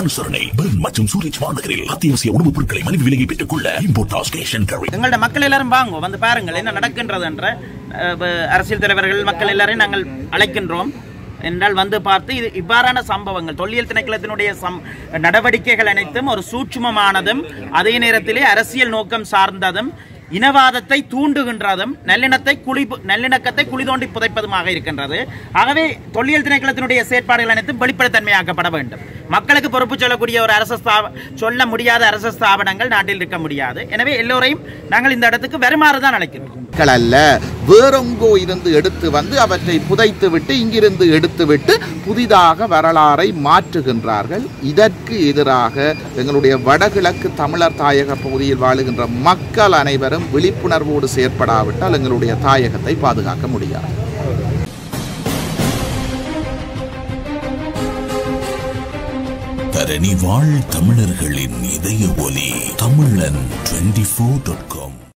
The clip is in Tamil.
அனுசரணை பெர்ன் மற்றும் சூரிச் மாநகரில் அத்தியாவசிய உணவுப் பொருட்களை மலிவு விலையை பெற்றுக் கொள்ள இம்போர்டாஸ் கேஷ் அண்ட் கேரி எங்களோட மக்கள் எல்லாரும் வாங்க வந்து பாருங்கள் என்ன நடக்கின்றது என்ற அஹ், ப- அரசியல் தலைவர்கள் மக்கள் எல்லாரையும் நாங்கள் அழைக்கின்றோம் என்றால் வந்து பார்த்து இது இவ்வாறான சம்பவங்கள் தொல்லியல் திணைக்களத்தினுடைய சம் நடவடிக்கைகள் அனைத்தும் ஒரு சூட்சுமமானதும் அதே நேரத்திலே அரசியல் நோக்கம் சார்ந்ததும் இனவாதத்தை தூண்டுகின்றதும் நல்லிணத்தை குழி நல்லிணக்கத்தை குழி தோண்டி புதைப்பதுமாக இருக்கின்றது ஆகவே தொல்லியல் திணைக்களத்தினுடைய செயற்பாடுகள் அனைத்தும் வெளிப்படைத்தன்மையாக்கப்பட வேண்டும் மக்களுக்கு பொறுப்பு சொல்லக்கூடிய ஒரு அரசு ஸ்தாப சொல்ல முடியாத அரசு ஸ்தாபனங்கள் நாட்டில் இருக்க முடியாது எனவே எல்லோரையும் நாங்கள் இந்த இடத்துக்கு வருமாறு தான் அழைக்கின்றோம் மக்கள் அல்ல வேறெங்கோ இருந்து எடுத்து வந்து அவற்றை புதைத்து விட்டு இங்கிருந்து எடுத்து விட்டு புதிதாக வரலாறை மாற்றுகின்றார்கள் இதற்கு எதிராக எங்களுடைய வடகிழக்கு தமிழர் தாயக பகுதியில் வாழுகின்ற மக்கள் அனைவரும் விழிப்புணர்வோடு செயற்படாவிட்டால் எங்களுடைய தாயகத்தை பாதுகாக்க முடியாது தரணி வாழ் தமிழர்களின் இதய ஒலி தமிழன் டுவெண்டி ஃபோர் டாட் காம்